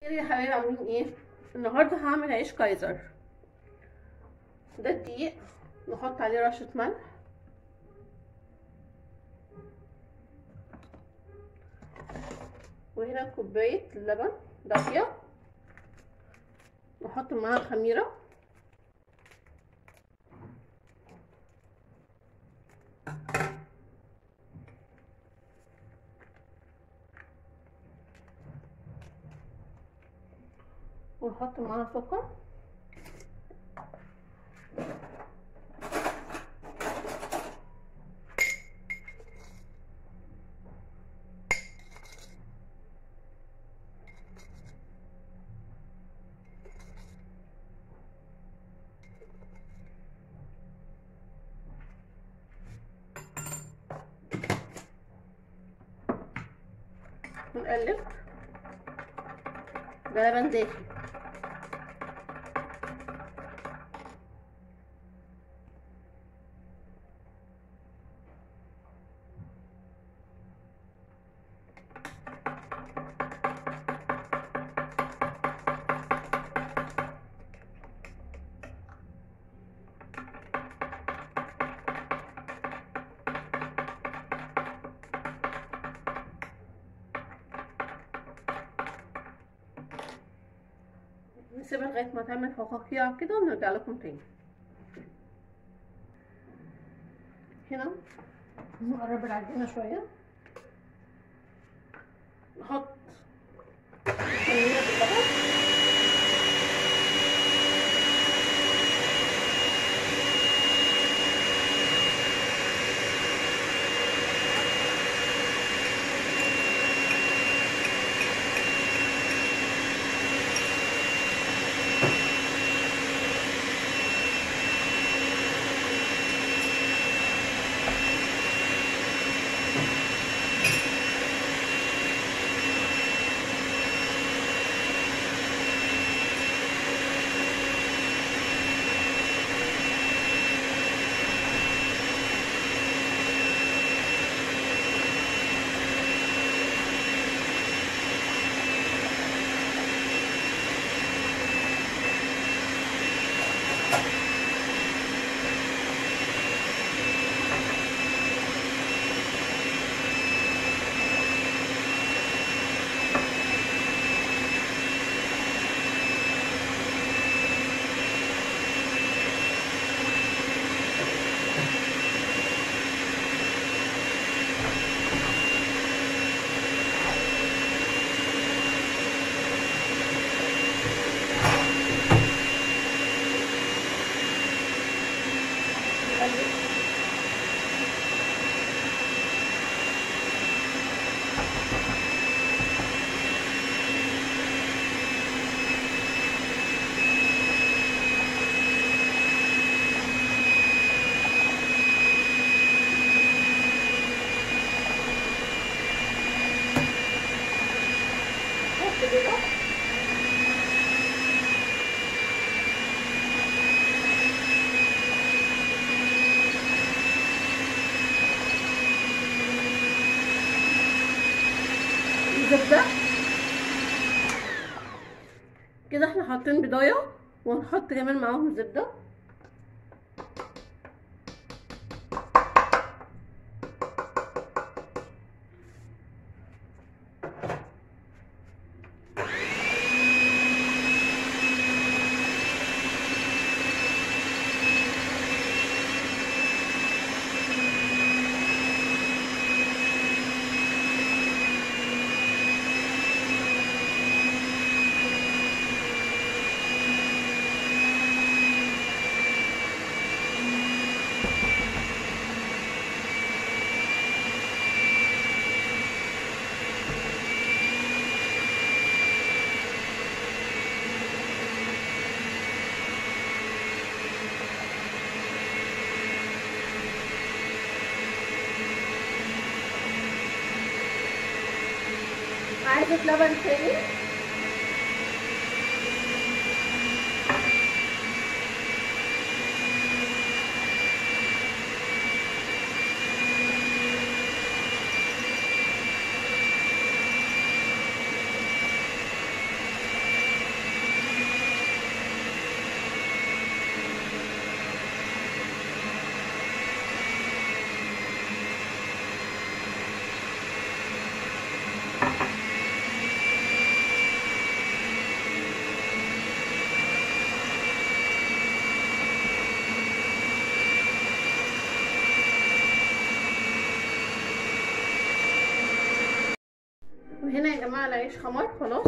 خير يا حبايبي عاملين ايه النهارده هعمل عيش كايزر ده الدقيق نحط عليه رشه ملح وهنا كوبايه لبن دافيه نحط معاها خميره ونحط معاها سكر ونقلب ده لبن دافي نسيبها لغايه ما تعمل فقاقيع كده ونرجع لكم تاني هنا نقرب العجينه شويه نحط خميره باللبن نقلب نحط بيضة زبدة كده احنا حاطين بضاية وهنحط كمان معاهم زبدة عايزة لبن تاني جماعه العيش خمر خلاص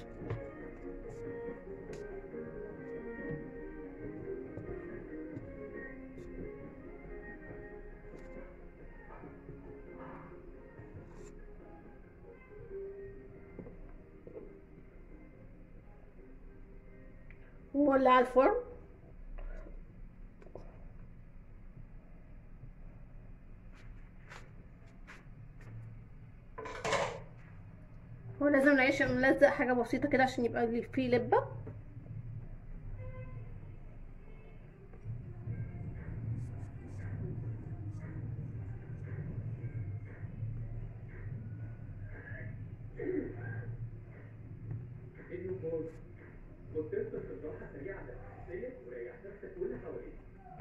وولع الفرن هو لازم العيش نلزق حاجة بسيطة كده عشان يبقى فيه لبة وتفضل في الراحة سريعة نفسيا وريح نفسك واللي حواليك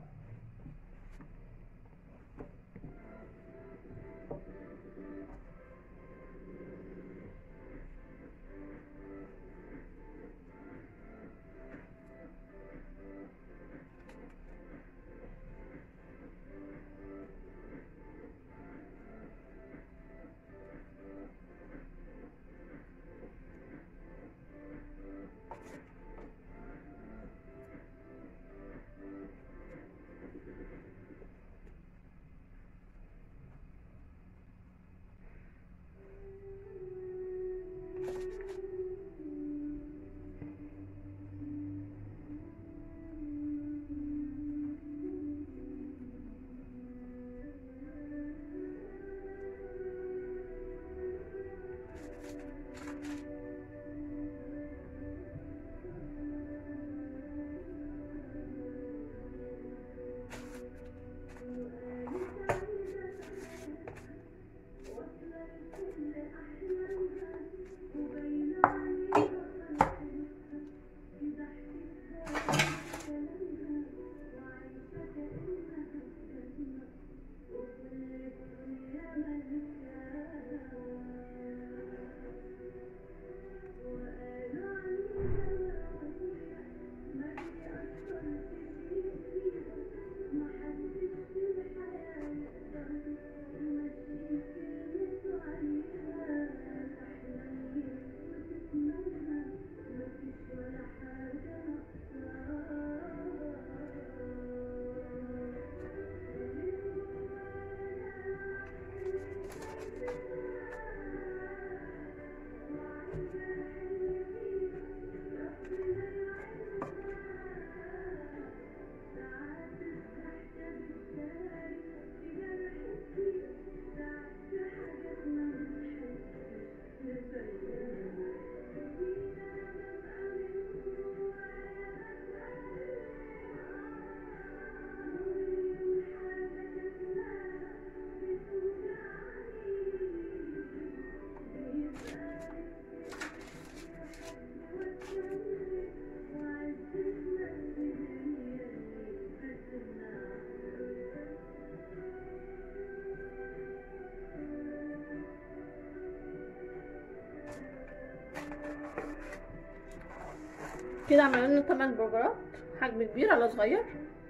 كده عملنا لنا 8 برجرات حجم كبير على صغير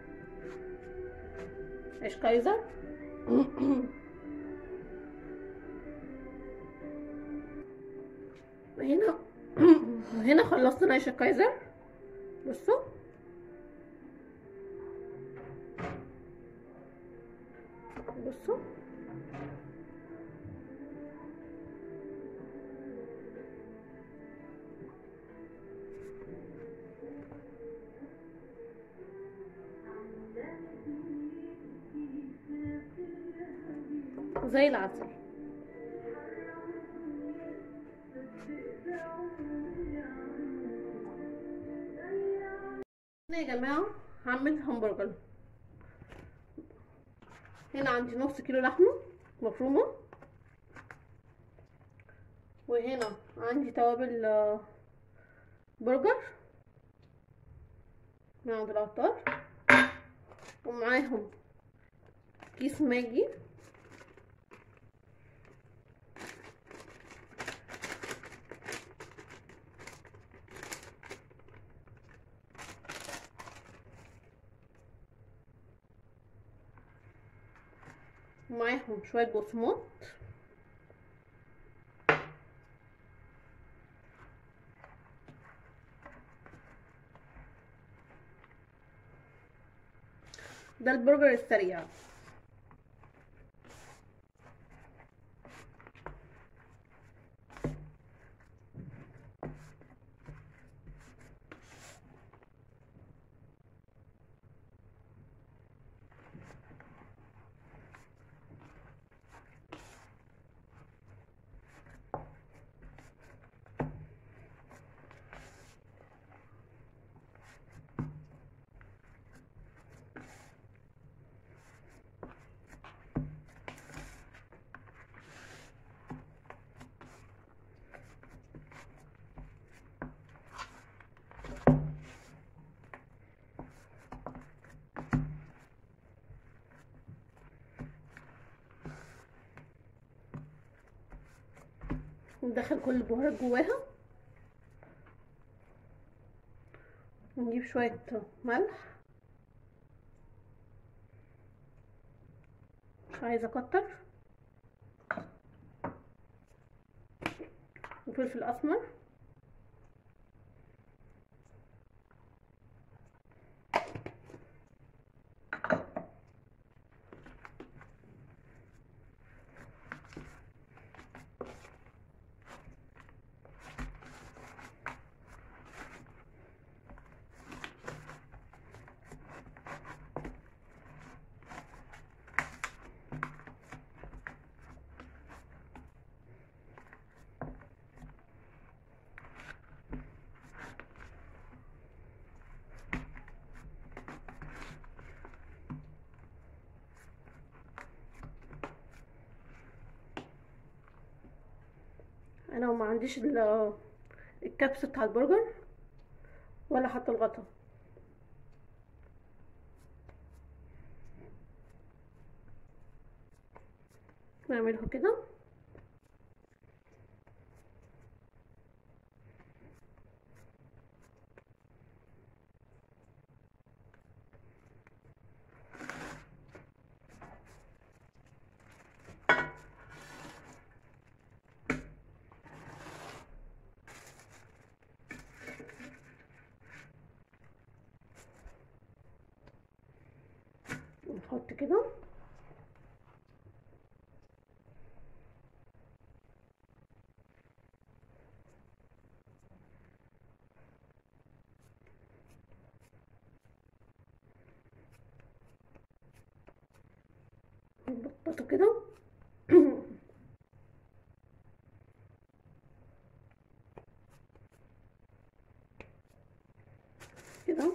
عيش كايزر هنا هنا خلصنا عيش الكايزر بصوا بصوا زي العسل هنا يا جماعة هعمل همبرجر هنا عندي نص كيلو لحمة مفرومة وهنا عندي توابل آه، برجر من عند العطار ومعاهم كيس ماجي ومعاهم شوية بقسماط ده البرجر السريع ندخل كل البهارات جواها ونجيب شوية ملح مش عايزة اكتر وفلفل اسمر انا ما عنديش ال- الكبس بتاع البرجر ولا حتى الغطا نعمله كده نحط كده نبططه كده كده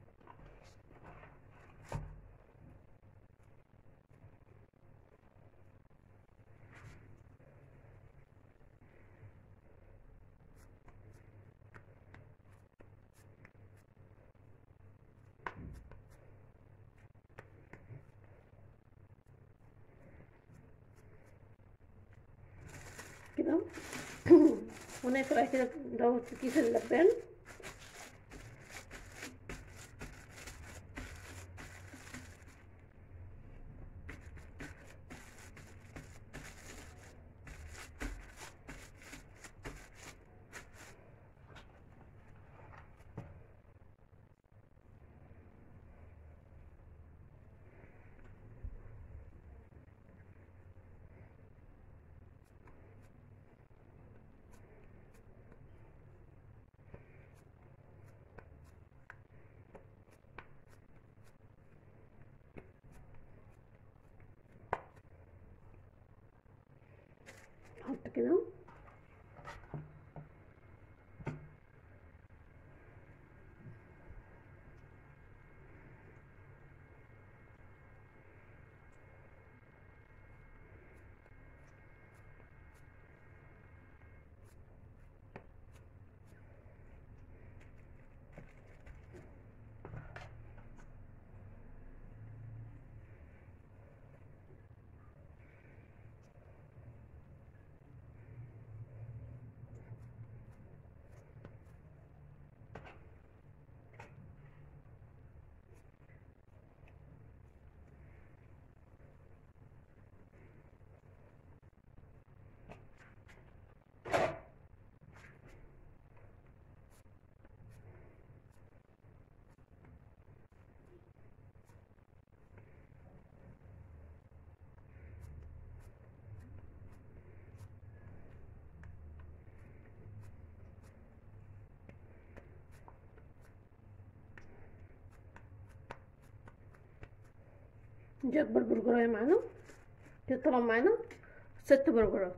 كده ونقفل كده دوت في كيس اللبان نحط كده دي اكبر برجرايه معانا كده طبعا معانا ست برجرات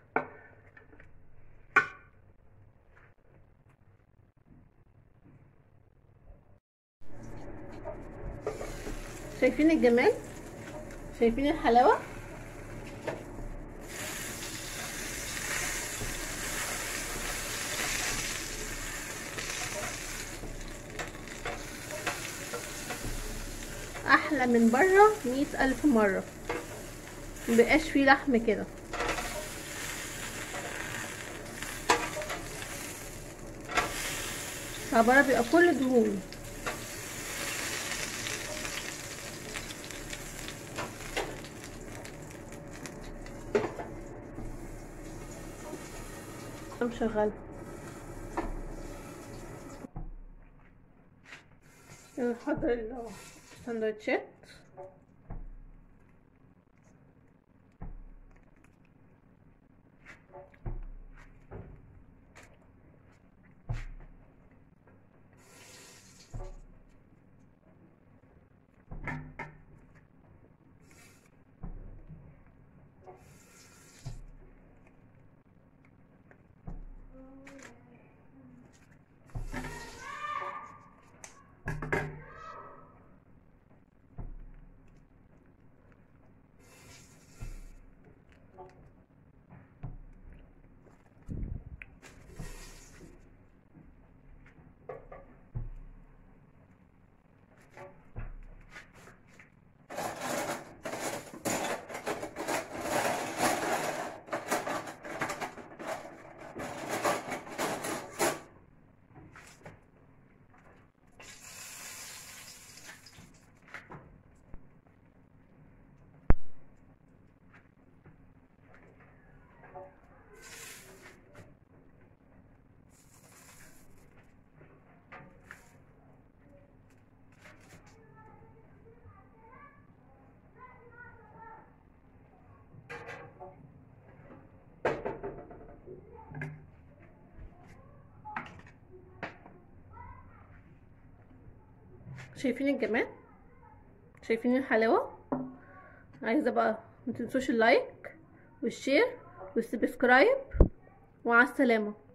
شايفين الجمال شايفين الحلاوه احلى من بره مئة الف مره مبقاش فيه لحم كده فبره بيبقى كله دهون انا شغاله نحضر السندوتشات شايفين الجمال شايفين الحلاوه عايزه بقى متنسوش اللايك والشير والسبسكرايب ومع السلامه